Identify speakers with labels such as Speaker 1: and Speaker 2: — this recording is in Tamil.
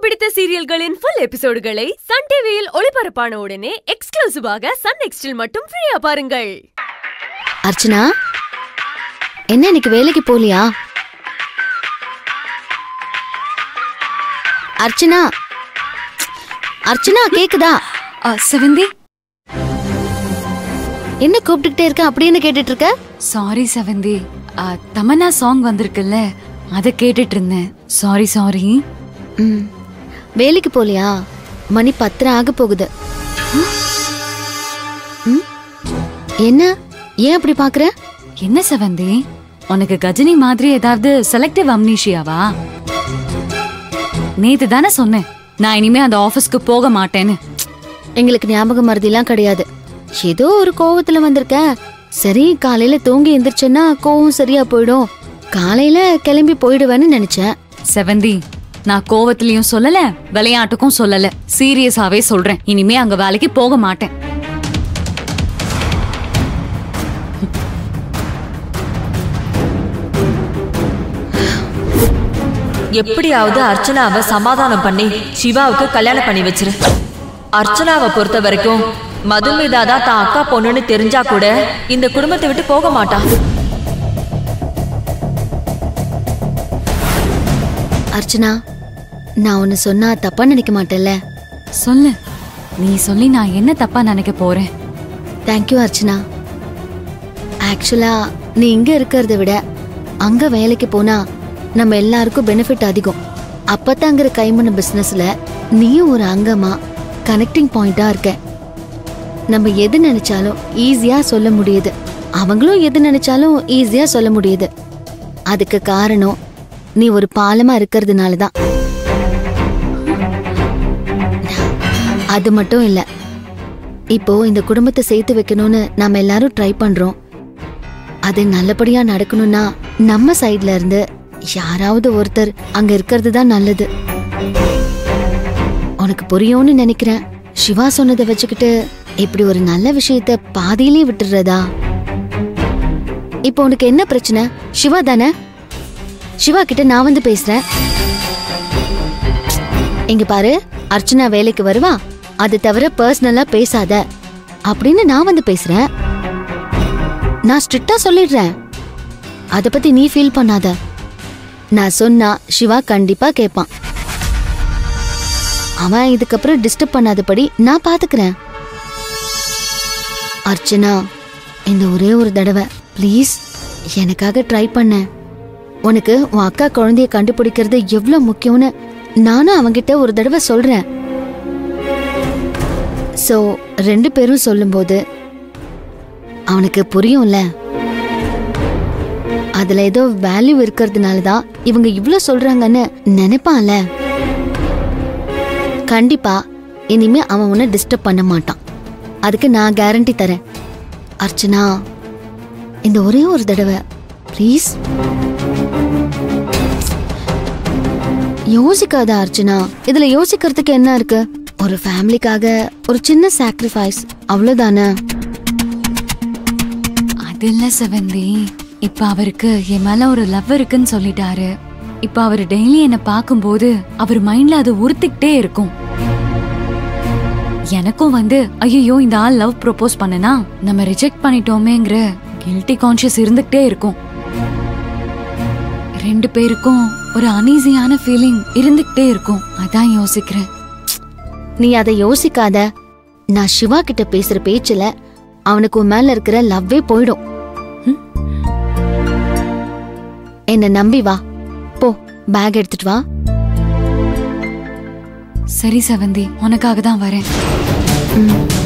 Speaker 1: பிடித்த சீரியல்களின் ஃபுல் எபிசோடுகளை சன் டிவியில் ஒளிபரப்பான உடனே எக்ஸ்க்ளூசிவாக சன் நெக்ஸ்டில் மட்டும் ஃப்ரீயா பாருங்கள்
Speaker 2: அர்ச்சனா என்ன இன்னைக்கு வேலைக்கு போலியா அர்ச்சனா அர்ச்சனா கேக்குதா
Speaker 3: ஆ, செவந்தி
Speaker 2: என்ன கூப்பிட்டுக்கிட்டே இருக்க அப்படின்னு கேட்டுட்டு இருக்க
Speaker 3: சாரி செவந்தி ஆ, தமன்னா சாங் வந்திருக்குல்ல அதை கேட்டுட்டு இருந்தேன் சாரி சாரி
Speaker 2: ம் வேலைக்கு போலியா மணி பத்தரை ஆக போகுது ம்? என்ன ஏன் அப்படி பாக்குற
Speaker 3: என்ன செவந்தி உனக்கு கஜினி மாதிரி ஏதாவது செலக்டிவ் அம்னீஷியாவா நேத்து தானே சொன்னேன் நான் இனிமே அந்த ஆபீஸ்க்கு போக மாட்டேன்னு
Speaker 2: எங்களுக்கு ஞாபகம் மறதிலாம் கிடையாது ஏதோ ஒரு கோவத்துல வந்திருக்க சரி காலையில தூங்கி எந்திரிச்சேன்னா கோவம் சரியா போயிடும் காலையில கிளம்பி போயிடுவேன்னு நினைச்சேன்
Speaker 3: செவந்தி நான் கோவத்திலயும் சொல்லல விளையாட்டுக்கும் சொல்லல சீரியஸாவே சொல்றேன் இனிமே அங்க வேலைக்கு போக மாட்டேன்
Speaker 4: எப்படியாவது அர்ச்சனாவை சமாதானம் பண்ணி சிவாவுக்கு கல்யாணம் பண்ணி வச்சிரு அர்ச்சனாவை பொறுத்த வரைக்கும் மதுமிதா தான் தான் அக்கா பொண்ணுன்னு தெரிஞ்சா கூட இந்த குடும்பத்தை விட்டு போக மாட்டா
Speaker 2: அர்ச்சனா நான் ஒன்னு சொன்னா தப்பா நினைக்க மாட்டேன்ல
Speaker 3: சொல்லு நீ சொல்லி நான் என்ன தப்பா நினைக்க போறேன்
Speaker 2: தேங்க்யூ அர்ச்சனா ஆக்சுவலா நீ இங்க இருக்கிறத விட அங்க வேலைக்கு போனா நம்ம எல்லாருக்கும் பெனிஃபிட் அதிகம் அப்பத்தாங்கிற கைமண பிசினஸ்ல நீயும் ஒரு அங்கமா கனெக்டிங் பாயிண்டா இருக்க நம்ம எது நினைச்சாலும் ஈஸியா சொல்ல முடியுது அவங்களும் எது நினைச்சாலும் ஈஸியா சொல்ல முடியுது அதுக்கு காரணம் நீ ஒரு பாலமா இருக்கிறதுனால தான் அது மட்டும் இல்ல இப்போ இந்த குடும்பத்தை சேர்த்து வைக்கணும்னு நாம எல்லாரும் ட்ரை பண்றோம் அது நல்லபடியா நடக்கணும்னா நம்ம சைடுல இருந்து யாராவது ஒருத்தர் அங்க இருக்கிறது தான் நல்லது உனக்கு புரியும்னு நினைக்கிறேன் சிவா சொன்னதை வச்சுக்கிட்டு இப்படி ஒரு நல்ல விஷயத்த பாதியிலே விட்டுடுறதா இப்போ உனக்கு என்ன பிரச்சனை சிவா தானே சிவா கிட்ட நான் வந்து பேசுறேன் இங்க பாரு அர்ச்சனா வேலைக்கு வருவா அது தவிர பர்சனலா பேசாத அப்படின்னு நான் வந்து பேசுறேன் நான் ஸ்ட்ரிக்டா சொல்லிடுறேன் அத பத்தி நீ ஃபீல் பண்ணாத நான் சொன்னா சிவா கண்டிப்பா கேட்பான் அவன் இதுக்கப்புறம் டிஸ்டர்ப் பண்ணாதபடி நான் பாத்துக்கிறேன் அர்ச்சனா இந்த ஒரே ஒரு தடவை ப்ளீஸ் எனக்காக ட்ரை பண்ண உனக்கு உன் அக்கா குழந்தைய கண்டுபிடிக்கிறது எவ்வளவு முக்கியம்னு நானும் அவங்கிட்ட ஒரு தடவை சொல்றேன் சோ ரெண்டு பேரும் சொல்லும்போது அவனுக்கு புரியும்ல அதுல ஏதோ வேல்யூ இருக்கிறதுனால தான் இவங்க இவ்ளோ சொல்றாங்கன்னு நினைப்பான்ல கண்டிப்பா இனிமே அவன் உன்னை டிஸ்டர்ப் பண்ண மாட்டான் அதுக்கு நான் கேரண்டி தரேன் அர்ச்சனா இந்த ஒரே ஒரு தடவை ப்ளீஸ் யோசிக்காத அர்ச்சனா இதுல யோசிக்கிறதுக்கு என்ன இருக்கு ஒரு ஃபேமிலிக்காக ஒரு சின்ன சாக்ரிஃபைஸ் அவ்வளவுதானே
Speaker 3: அது இல்ல செவந்தி இப்ப அவருக்கு என் மேல ஒரு லவ் இருக்குன்னு சொல்லிட்டாரு இப்ப அவர் டெய்லி என்ன பார்க்கும்போது அவர் மைண்ட்ல அது உறுத்திக்கிட்டே இருக்கும் எனக்கும் வந்து ஐயோ இந்த ஆள் லவ் ப்ரொபோஸ் பண்ணனா நம்ம ரிஜெக்ட் பண்ணிட்டோமேங்கிற கில்ட்டி கான்ஷியஸ் இருந்துகிட்டே இருக்கும் ரெண்டு பேருக்கும் ஒரு அனீசியான ஃபீலிங் இருந்துகிட்டே இருக்கும் அதான் யோசிக்கிறேன்
Speaker 2: நீ அதை யோசிக்காத நான் சிவா கிட்ட பேசுற பேச்சுல அவனுக்கு உன் மேல இருக்கிற லவ்வே போயிடும் ம்? என்ன நம்பி வா போ பேக் எடுத்துட்டு வா
Speaker 3: சரி செவந்தி உனக்காக தான் வரேன்
Speaker 2: ம்.